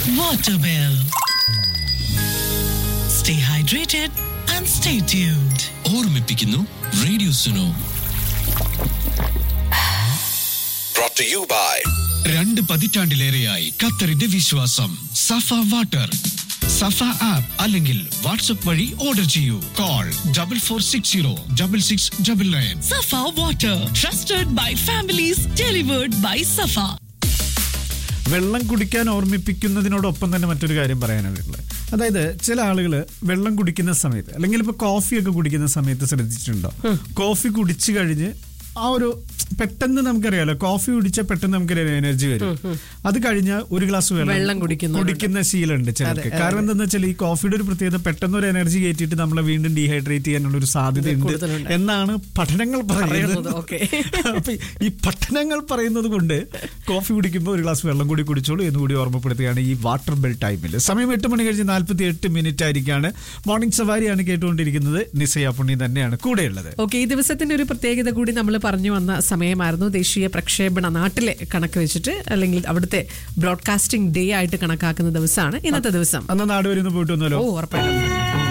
water bill. Stay hydrated and stay tuned. ഓർമ്മിപ്പിക്കുന്നു radio Suno brought to you by രണ്ട് പതിറ്റാണ്ടിലേറെയായി ഖത്തറിന്റെ വിശ്വാസം സഫ വാട്ടർ സഫ ആപ്പ് അല്ലെങ്കിൽ വാട്സ്ആപ്പ് വഴി ഓർഡർ ചെയ്യൂ call double four six zero double six double nine Safa water, trusted by families, delivered by Safa. വെള്ളം കുടിക്കാൻ ഓർമ്മിപ്പിക്കുന്നതിനോടൊപ്പം തന്നെ മറ്റൊരു കാര്യം പറയാനായിട്ടുള്ളത് അതായത് ചില ആളുകൾ വെള്ളം കുടിക്കുന്ന സമയത്ത് അല്ലെങ്കിൽ ഇപ്പോൾ കോഫിയൊക്കെ കുടിക്കുന്ന സമയത്ത് ശ്രദ്ധിച്ചിട്ടുണ്ടോ കോഫി കുടിച്ചു കഴിഞ്ഞ് ആ ഒരു പെട്ടെന്ന് നമുക്കറിയാലോ കോഫി കുടിച്ചാൽ പെട്ടെന്ന് നമുക്കൊരു എനർജി വരും അത് കഴിഞ്ഞാൽ ഒരു ഗ്ലാസ് വെള്ളം കുടിക്കുന്നുണ്ട്. കുടിക്കുന്ന ശീലമുണ്ട് ചിലർക്ക് കാരണം എന്താണെന്ന് വെച്ചാൽ ഈ കോഫിയുടെ ഒരു പ്രത്യേകത പെട്ടെന്ന് ഒരു എനർജി കയറ്റിയിട്ട് നമ്മളെ വീണ്ടും ഡീഹൈഡ്രേറ്റ് ചെയ്യാനുള്ള ഒരു സാധ്യതയുണ്ട് കൂടുതലുണ്ട്. എന്നാണ് പഠനങ്ങൾ പറയുന്നത് പറയുന്നത്, okay. അപ്പൊ ഈ പഠനങ്ങൾ പറയുന്നത് കൊണ്ട് കോഫി കുടിക്കുമ്പോൾ ഒരു ഗ്ലാസ് വെള്ളം കൂടി കുടിച്ചോളൂ എന്ന് കൂടി ഓർമ്മപ്പെടുത്തുകയാണ് ഈ വാട്ടർ ബെൽ ടൈമിൽ സമയം എട്ട് മണി കഴിഞ്ഞ് നാൽപ്പത്തി എട്ട് മിനിറ്റ് ആയിരിക്കാണ് മോർണിംഗ് സവാരിയാണ് കേട്ടുകൊണ്ടിരിക്കുന്നത് നിസയ പുണ്ണി തന്നെയാണ് കൂടെയുള്ളത് ഓക്കെ ഈ ദിവസത്തിന്റെ ഒരു പ്രത്യേകത കൂടി നമ്മൾ പറഞ്ഞു വന്ന സമയമായിരുന്നു ദേശീയ പ്രക്ഷേപണ നാട്ടിലെ കണക്ക് വെച്ചിട്ട് അല്ലെങ്കിൽ അവിടുത്തെ ബ്രോഡ്കാസ്റ്റിംഗ് ഡേ ആയിട്ട് കണക്കാക്കുന്ന ദിവസമാണ് ഇന്നത്തെ ദിവസം അന്ന് നാട് വരുന്ന പോയിട്ട് വന്നല്ലോ ഓ ഉറപ്പായിട്ടും